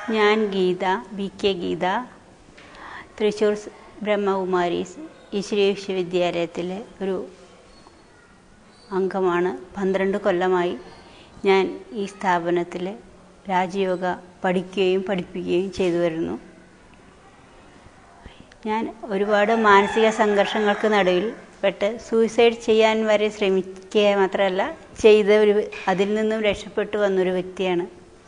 ഞാൻ Geetha B K Geetha Thrissur സ് ബ്രഹ്മകുമാരീസ് ഈശ്വരീയ വിശ്വവിദ്യാലയത്തിലെ ഒരു അംഗമാണ് പന്ത്രണ്ട് കൊല്ലമായി ഞാൻ ഈ സ്ഥാപനത്തിൽ രാജയോഗ പഠിക്കുകയും പഠിപ്പിക്കുകയും ചെയ്തു വരുന്നു ഞാൻ ഒരുപാട് മാനസിക സംഘർഷങ്ങൾക്ക് നടുവിൽ പെട്ട് സൂയിസൈഡ് ചെയ്യാൻ വരെ ശ്രമിക്കുക മാത്രമല്ല ചെയ്ത ഒരു അതിൽ നിന്നും രക്ഷപ്പെട്ടു വന്നൊരു വ്യക്തിയാണ്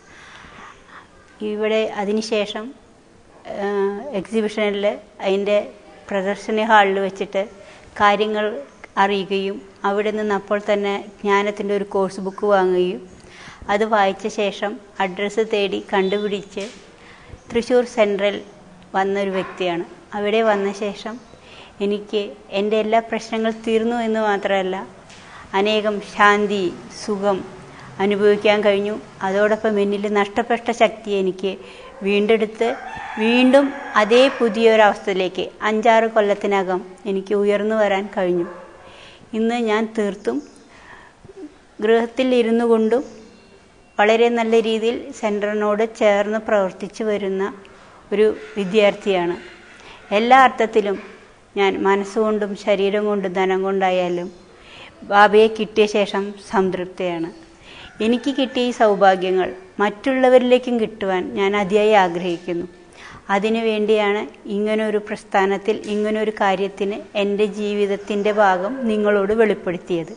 ഇവിടെ അതിനുശേഷം എക്സിബിഷനിൽ അതിൻ്റെ പ്രദർശന ഹാളിൽ വെച്ചിട്ട് കാര്യങ്ങൾ അറിയുകയും അവിടെ നിന്ന് അപ്പോൾ തന്നെ ജ്ഞാനത്തിൻ്റെ ഒരു കോഴ്സ് ബുക്ക് വാങ്ങുകയും അത് വായിച്ച ശേഷം അഡ്രസ്സ് തേടി കണ്ടുപിടിച്ച് തൃശ്ശൂർ സെൻട്രൽ വന്നൊരു വ്യക്തിയാണ് അവിടെ വന്ന ശേഷം എനിക്ക് എൻ്റെ എല്ലാ പ്രശ്നങ്ങൾ തീർന്നു എന്ന് മാത്രമല്ല അനേകം ശാന്തി സുഖം അനുഭവിക്കാൻ കഴിഞ്ഞു അതോടൊപ്പം എന്നിൽ നഷ്ടപ്പെട്ട ശക്തി എനിക്ക് വീണ്ടെടുത്ത് വീണ്ടും അതേ പുതിയൊരവസ്ഥയിലേക്ക് അഞ്ചാറ് കൊല്ലത്തിനകം എനിക്ക് ഉയർന്നു വരാൻ കഴിഞ്ഞു ഇന്ന് ഞാൻ തീർത്തും ഗൃഹത്തിൽ ഇരുന്നു കൊണ്ടും വളരെ നല്ല രീതിയിൽ സെൻറ്ററിനോട് ചേർന്ന് പ്രവർത്തിച്ചു വരുന്ന ഒരു വിദ്യാർത്ഥിയാണ് എല്ലാ അർത്ഥത്തിലും ഞാൻ മനസ്സുകൊണ്ടും ശരീരം കൊണ്ടും ധനം കൊണ്ടായാലും ബാബയെ കിട്ടിയ ശേഷം സംതൃപ്തയാണ് എനിക്ക് കിട്ടിയ ഈ സൗഭാഗ്യങ്ങൾ മറ്റുള്ളവരിലേക്കും കിട്ടുവാൻ ഞാൻ അതിയായി ആഗ്രഹിക്കുന്നു അതിനു വേണ്ടിയാണ് ഇങ്ങനൊരു പ്രസ്ഥാനത്തിൽ ഇങ്ങനൊരു കാര്യത്തിന് എൻ്റെ ജീവിതത്തിൻ്റെ ഭാഗം നിങ്ങളോട് വെളിപ്പെടുത്തിയത്